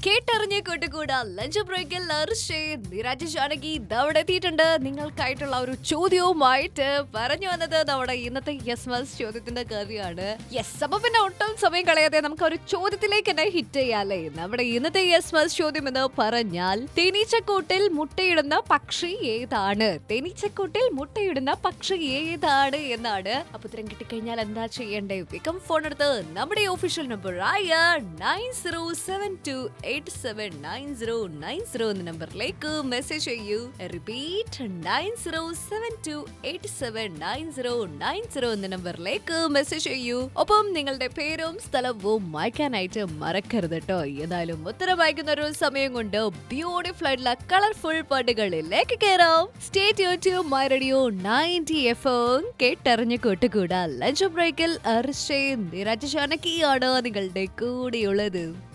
കേട്ടറിഞ്ഞ് കൂട്ടുകൂടാ ലഞ്ച് ബ്രേക്കിൽ അർഷേ നിരാജ് ജാനകി ദവിടെ എത്തിയിട്ടുണ്ട് നിങ്ങൾക്കായിട്ടുള്ള ഒരു ചോദ്യവുമായിട്ട് പറഞ്ഞു വന്നത് നമ്മുടെ ഇന്നത്തെ യെസ് മസ് ചോദ്യത്തിന്റെ കാര്യമാണ് യെസ് അപ്പൊ പിന്നെ ഒട്ടും സമയം കളയാതെ നമുക്ക് ഒരു ചോദ്യത്തിലേക്ക് തന്നെ ഹിറ്റ് ചെയ്യാല്ലേ നമ്മുടെ ഇന്നത്തെ യെസ് മസ് ചോദ്യം എന്ന് പറഞ്ഞാൽ തേനീച്ചക്കൂട്ടിൽ മുട്ടയിടുന്ന പക്ഷി ഏതാണ് തേനീച്ചക്കൂട്ടിൽ മുട്ടയിടുന്ന പക്ഷി ഏതാണ് എന്നാണ് അപ്പൊ ഉത്തരം കിട്ടിക്കഴിഞ്ഞാൽ എന്താ ചെയ്യണ്ടേ വേഗം ഫോൺ എടുത്ത് നമ്മുടെ ഒഫീഷ്യൽ നമ്പർ ആയ nine zero seven two eight seven nine zero nine zero എന്ന നമ്പറിലേക്ക് മെസ്സേജ് ചെയ്യൂ repeat nine zero seven two eight seven nine zero nine zero എന്ന നമ്പറിലേക്ക് മെസ്സേജ് ചെയ്യൂ ഒപ്പം നിങ്ങളുടെ പേരും സ്ഥലവും വായിക്കാനായിട്ട് മറക്കരുത് കേട്ടോ ഏതായാലും ഉത്തരം വായിക്കുന്ന ഒരു സമയം കൊണ്ട് ബ്യൂട്ടിഫുൾ ആയിട്ടുള്ള കളർഫുൾ പാട്ടുകളിലേക്ക് കയറാം state YouTube my radio ninety F കേട്ടറിഞ്ഞ് കൂട്ടുകൂടാ ലഞ്ച് ബ്രേക്കിൽ അർഷേ നിരാജ് ജാനകിയാണ് നിങ്ങളുടെ കൂടെയുള്ളത്